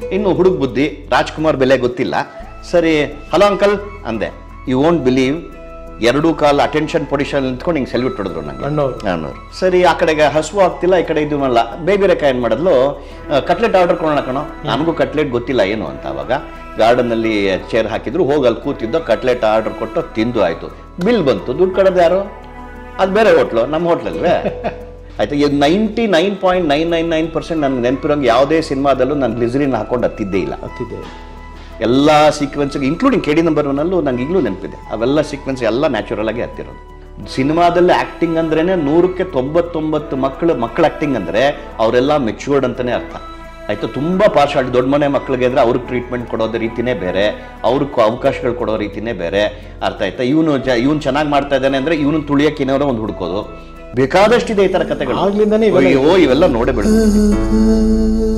ಇನ್ನು ಹುಡುಗ ಬುದ್ಧಿ ರಾಜ್ಕುಮಾರ್ ಬೆಲೆ ಗೊತ್ತಿಲ್ಲ ಸರಿ ಹಲೋ ಅಂಕಲ್ ಅಂದೆ ಯು ವೋಂಟ್ ಬಿಲೀವ್ ಎರಡೂ ಕಾಲ ಅಟೆನ್ಷನ್ ಪೊಸಿಷನ್ ನಿಂತ್ಕೊಂಡು ಹಿಂಗೆ ಸೆಲ್ಯೂಟ್ ಹೊಡೆದ್ರು ನಂಗೆ ಅಣ್ಣವ್ರು ನಾನ್ನೂರು ಸರಿ ಆ ಕಡೆಗೆ ಹಸುವು ಆಗ್ತಿಲ್ಲ ಈ ಕಡೆ ಇದು ಮಾಡಲ್ಲ ಬೇಬಿ ರೇಖಾ ಏನು ಮಾಡಿದ್ಲು ಕಟ್ಲೆಟ್ ಆರ್ಡರ್ ಕೊಡೋಣ ಕಣೋ ನನಗೂ ಕಟ್ಲೆಟ್ ಗೊತ್ತಿಲ್ಲ ಏನು ಅಂತ ಅವಾಗ ಗಾರ್ಡನ್ನಲ್ಲಿ ಚೇರ್ ಹಾಕಿದ್ರು ಹೋಗಿ ಅಲ್ಲಿ ಕೂತಿದ್ದೋ ಕಟ್ಲೆಟ್ ಆರ್ಡರ್ ಕೊಟ್ಟು ತಿಂದು ಆಯಿತು ಬಿಲ್ ಬಂತು ದುಡ್ಡು ಕಡೋದು ಯಾರು ಅದು ಬೇರೆ ಹೋಟ್ಲು ನಮ್ಮ ಹೋಟ್ಲಲ್ವೇ ಆಯ್ತು ಈಗ ninety nine point nine nine nine percent ನನಗೆ ನೆನಪಿರೋಂಗೆ ಯಾವುದೇ ಸಿನಿಮಾದಲ್ಲೂ ನಾನು ಗ್ಲಿಸರಿನ್ ಹಾಕೊಂಡು ಹತ್ತಿದ್ದೇ ಇಲ್ಲ ಹತ್ತಿದೆ ಎಲ್ಲ ಸೀಕ್ವೆನ್ಸ್ಗೆ ಇನ್ಕ್ಲೂಡಿಂಗ್ ಕೆ ಡಿ ನಂಬರ್ ಒನ್ನಲ್ಲೂ ನಂಗೆ ಈಗಲೂ ನೆನಪಿದೆ ಅವೆಲ್ಲ ಸೀಕ್ವೆನ್ಸ್ ಎಲ್ಲ ನ್ಯಾಚುರಲ್ ಆಗಿ ಹತ್ತಿರೋದು ಸಿನಿಮಾದಲ್ಲಿ ಆ್ಯಕ್ಟಿಂಗ್ ಅಂದ್ರೇನೆ ನೂರಕ್ಕೆ ತೊಂಬತ್ತೊಂಬತ್ತು ಮಕ್ಕಳು ಮಕ್ಕಳ ಆ್ಯಕ್ಟಿಂಗ್ ಅಂದರೆ ಅವರೆಲ್ಲ ಮೆಚ್ಯೂರ್ಡ್ ಅಂತಲೇ ಅರ್ಥ ಆಯಿತು ತುಂಬ ಪಾರ್ಶಾಲಿಟಿ ದೊಡ್ಡ ಮನೆ ಮಕ್ಕಳಿಗೆ ಅಂದರೆ ಅವ್ರಿಗೆ ಟ್ರೀಟ್ಮೆಂಟ್ ಕೊಡೋದು ರೀತಿನೇ ಬೇರೆ ಅವ್ರಿಗೆ ಅವಕಾಶಗಳು ಕೊಡೋ ರೀತಿನೇ ಬೇರೆ ಅರ್ಥ ಆಯ್ತಾ ಇವನು ಜ ಇವನು ಚೆನ್ನಾಗಿ ಮಾಡ್ತಾ ಇದ್ದಾನೆ ಅಂದರೆ ಇವನು ತುಳಿಯೋಕೆ ಏನಾರೋ ಒಂದು ಹುಡ್ಕೋದು ಬೇಕಾದಷ್ಟಿದೆ ಈ ಥರ ಕಥೆಗಳು ಆಗ್ಲಿಂದನೇ ಇವೆಲ್ಲ ಅಯ್ಯೋ ಇವೆಲ್ಲ ನೋಡೇ ಬಿಡು